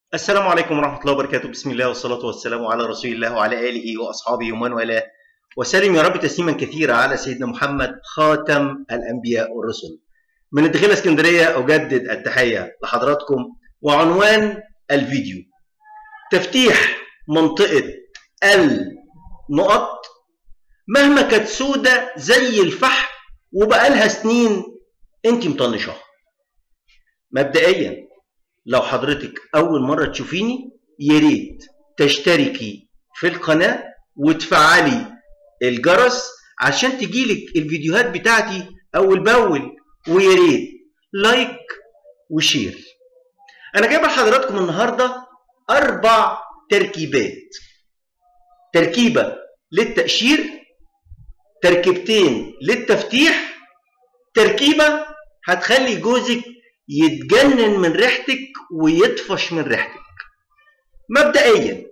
السلام عليكم ورحمة الله وبركاته بسم الله والصلاة والسلام على رسول الله وعلى آله وأصحابه ومن والاه وسلم يا رب تسليما كثيرا على سيدنا محمد خاتم الأنبياء والرسل من الدخيلة اسكندرية أجدد التحية لحضراتكم وعنوان الفيديو تفتيح منطقة النقط مهما كانت سودة زي الفحم وبقالها سنين انت مطنشاها مبدئيا لو حضرتك اول مره تشوفيني يا ريت تشتركي في القناه وتفعلي الجرس عشان تجيلك الفيديوهات بتاعتي اول باول ويا ريت لايك وشير انا جايب لحضراتكم النهارده اربع تركيبات تركيبه للتقشير تركيبتين للتفتيح تركيبه هتخلي جوزك يتجنن من ريحتك ويطفش من ريحتك مبدئيا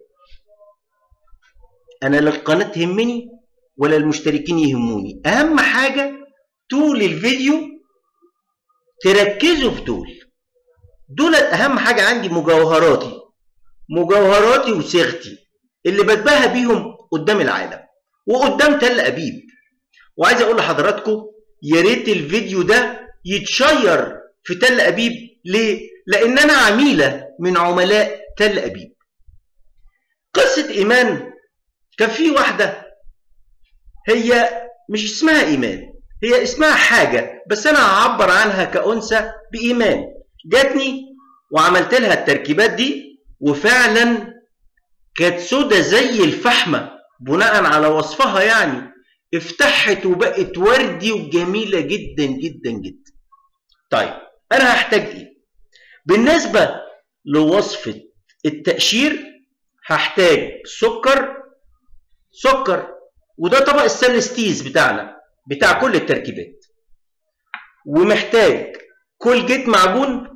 انا لا القناه تهمني ولا المشتركين يهموني اهم حاجه طول الفيديو تركزوا في دول دولت اهم حاجه عندي مجوهراتي مجوهراتي وصيغتي اللي بتباهى بيهم قدام العالم وقدام تل ابيب وعايز اقول لحضراتكم يا ريت الفيديو ده يتشير في تل ابيب ليه؟ لان انا عميله من عملاء تل ابيب. قصه ايمان كان في واحده هي مش اسمها ايمان هي اسمها حاجه بس انا هعبر عنها كانثى بايمان جاتني وعملت لها التركيبات دي وفعلا كانت سودة زي الفحمه بناء على وصفها يعني افتحت وبقت وردي وجميله جدا جدا جدا. طيب انا هحتاج ايه بالنسبه لوصفه التقشير هحتاج سكر سكر وده طبق السلستيز بتاعنا بتاع كل التركيبات ومحتاج كولجيت معجون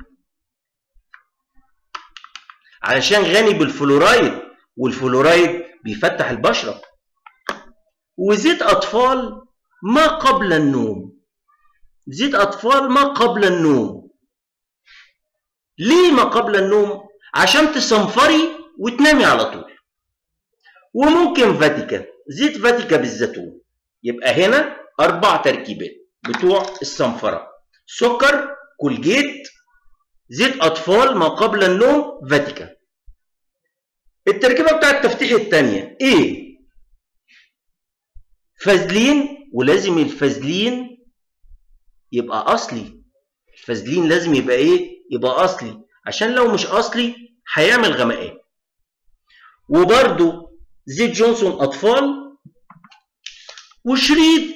علشان غني بالفلورايد والفلورايد بيفتح البشره وزيت اطفال ما قبل النوم زيت أطفال ما قبل النوم ليه ما قبل النوم؟ عشان تصنفري وتنامي على طول وممكن فاتيكا زيت فاتيكا بالزيتون يبقى هنا أربع تركيبات بتوع الصنفرة سكر كولجيت زيت أطفال ما قبل النوم فاتيكا التركيبة بتاعت التفتيح الثانية إيه؟ فازلين ولازم الفازلين يبقى اصلي الفازلين لازم يبقى ايه يبقى اصلي عشان لو مش اصلي هيعمل غمقان وبرده زيت جونسون اطفال وشريط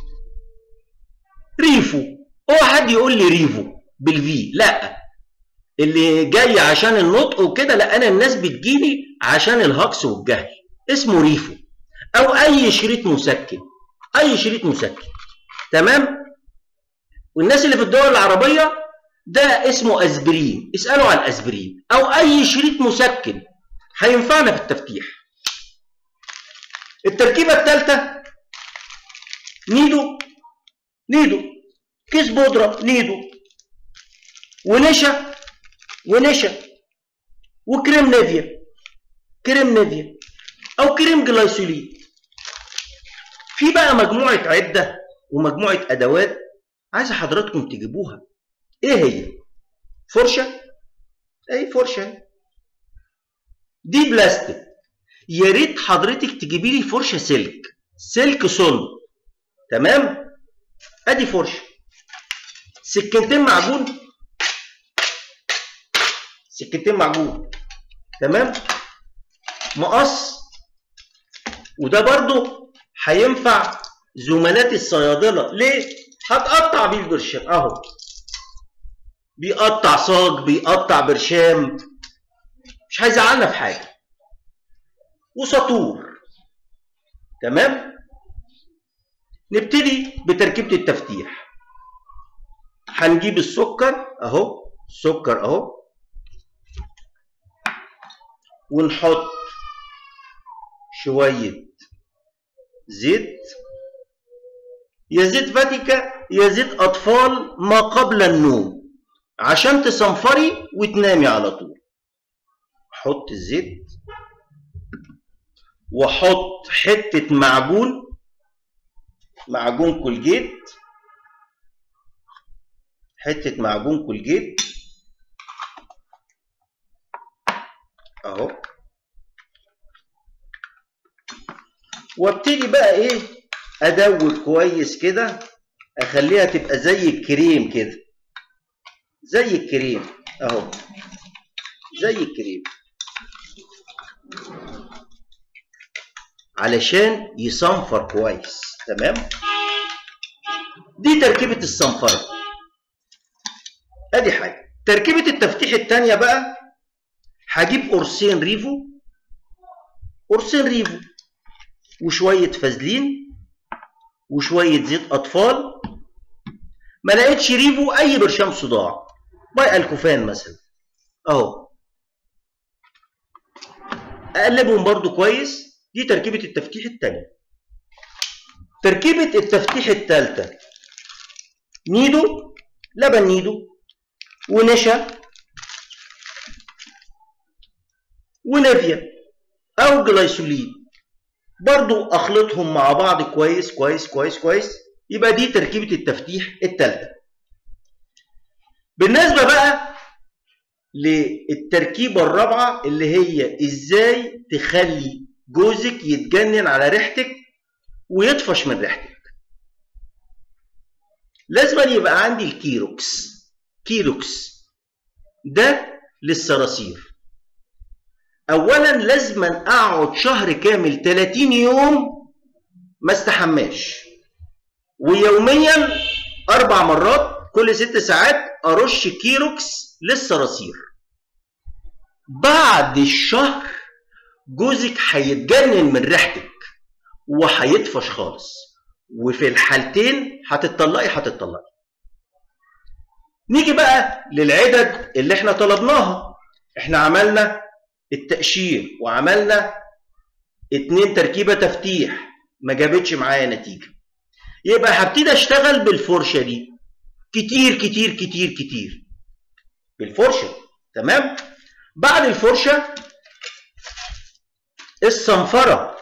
ريفو هو حد يقول لي ريفو بالفي لا اللي جاي عشان النطق وكده لا انا الناس بتجيلي عشان الهكس والجهل اسمه ريفو او اي شريط مسكن اي شريط مسكن تمام والناس اللي في الدول العربية ده اسمه اسبرين اسألوا عن اسبرين او اي شريط مسكن هينفعنا في التفتيح التركيبة الثالثة نيدو نيدو كيس بودرة نيدو ونشا ونشا وكريم نيفيا كريم نيفيا او كريم جلايسوليد في بقى مجموعة عدة ومجموعة ادوات عايز حضراتكم تجيبوها ايه هي فرشه اي فرشه دي بلاستيك يا ريت حضرتك تجيبي لي فرشه سلك سلك صلب تمام ادي فرشه سكينتين معجون سكينتين معجون تمام مقص وده برضو هينفع زملات الصيادله ليه هتقطع بيه البرشام اهو بيقطع صاج بيقطع برشام مش هيزعلنا في حاجه وسطور تمام نبتدي بتركيبه التفتيح هنجيب السكر اهو سكر اهو ونحط شويه زيت يا زيت فاتيكا يا زيت اطفال ما قبل النوم عشان تصنفري وتنامي على طول احط الزيت واحط حته معجون معجون كولجيت حته معجون كولجيت اهو وابتدي بقى ايه ادوب كويس كده اخليها تبقى زي الكريم كده زي الكريم اهو زي الكريم علشان يصنفر كويس تمام دي تركيبة الصنفرة ادي حاجة تركيبة التفتيح التانية بقى هجيب قرصين ريفو قرصين ريفو وشوية فازلين وشوية زيت أطفال ما لقيتش ريفو أي برشام صداع باي الكوفان مثلا أهو أقلبهم برضو كويس دي تركيبة التفتيح التانية تركيبة التفتيح التالتة نيدو لبن نيدو ونشا ونافيا أو جلايسولين برضو اخلطهم مع بعض كويس كويس كويس كويس يبقى دي تركيبة التفتيح التالتة بالنسبة بقى للتركيبة الرابعة اللي هي ازاي تخلي جوزك يتجنن على ريحتك ويطفش من ريحتك لازم يبقى عندي الكيروكس كيروكس ده للصراصير اولا لازم اقعد شهر كامل 30 يوم ما استحماش ويوميا اربع مرات كل ست ساعات ارش كيروكس للصراصير بعد الشهر جوزك هيتجنن من ريحتك وهيطفش خالص وفي الحالتين هتطلقي هتطلقي نيجي بقى للعدد اللي احنا طلبناها احنا عملنا التقشير وعملنا اتنين تركيبة تفتيح ما جابتش معايا نتيجة يبقى هبتدي اشتغل بالفرشة دي كتير كتير كتير كتير بالفرشة تمام بعد الفرشة الصنفرة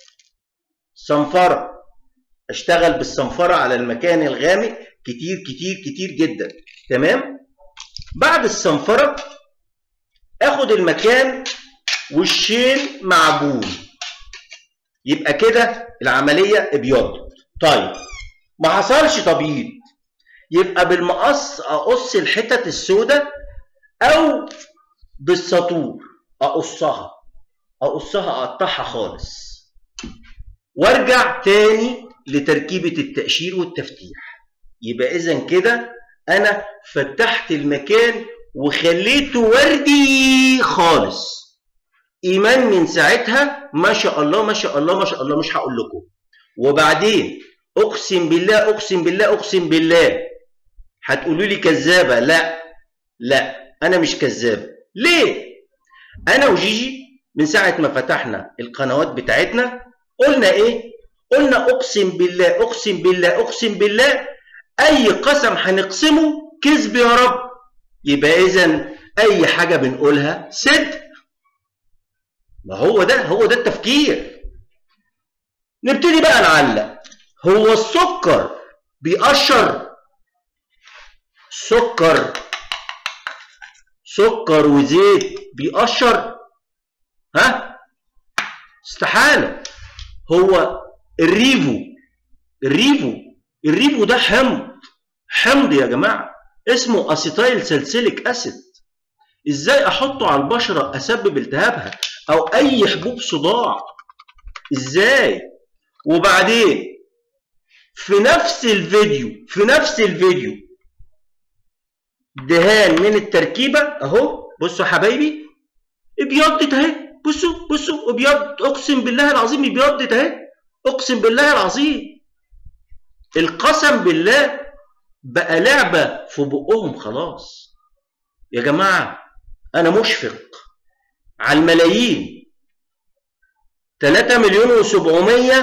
صنفرة اشتغل بالصنفرة على المكان الغامق كتير كتير كتير جدا تمام بعد الصنفرة اخد المكان وشين معجون يبقى كده العملية ابيض طيب ما حصلش تبييض يبقى بالمقص اقص الحتت السوداء او بالسطور اقصها اقصها اقطعها خالص وارجع تاني لتركيبة التقشير والتفتيح يبقى اذا كده انا فتحت المكان وخليته وردي خالص ايمان من ساعتها ما شاء الله ما شاء الله ما شاء الله مش هقول لكم وبعدين اقسم بالله اقسم بالله اقسم بالله هتقولوا لي كذابه لا لا انا مش كذاب ليه انا وجيجي من ساعه ما فتحنا القنوات بتاعتنا قلنا ايه قلنا اقسم بالله اقسم بالله اقسم بالله اي قسم هنقسمه كذب يا رب يبقى اذا اي حاجه بنقولها صدق ما هو ده هو ده التفكير نبتدي بقى نعلق هو السكر بيقشر سكر سكر وزيت بيقشر ها استحاله هو الريفو الريفو الريفو ده حمض حمض يا جماعه اسمه اسيتايل سلسليك اسيد ازاي احطه على البشره اسبب التهابها او اي حبوب صداع ازاي وبعدين في نفس الفيديو في نفس الفيديو دهان من التركيبه اهو بصوا حبايبي ابيضت اهي بصوا بصوا ابيض اقسم بالله العظيم ابيضت اهي اقسم بالله العظيم القسم بالله بقى لعبه في بقهم خلاص يا جماعه انا مشفق على الملايين 3 مليون و700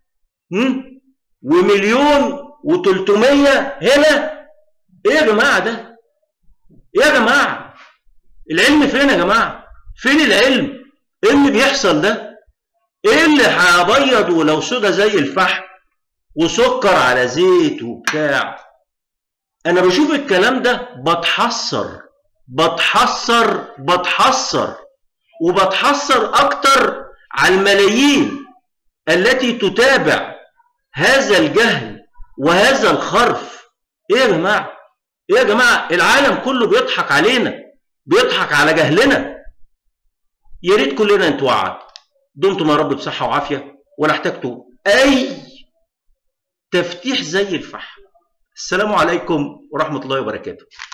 ومليون و300 هنا ايه يا جماعه ده ايه يا جماعه العلم فين يا جماعه فين العلم ايه اللي بيحصل ده ايه اللي هبيض ولو سودا زي الفحم وسكر على زيت وبتاع انا بشوف الكلام ده بتحسر بتحسر بتحسر وبتحسر اكتر على الملايين التي تتابع هذا الجهل وهذا الخرف ايه يا جماعه ايه يا جماعه العالم كله بيضحك علينا بيضحك على جهلنا يا ريت كلنا نتوعد دمتم يا رب بصحه وعافيه ولا احتجتوا اي تفتيح زي الفحم السلام عليكم ورحمه الله وبركاته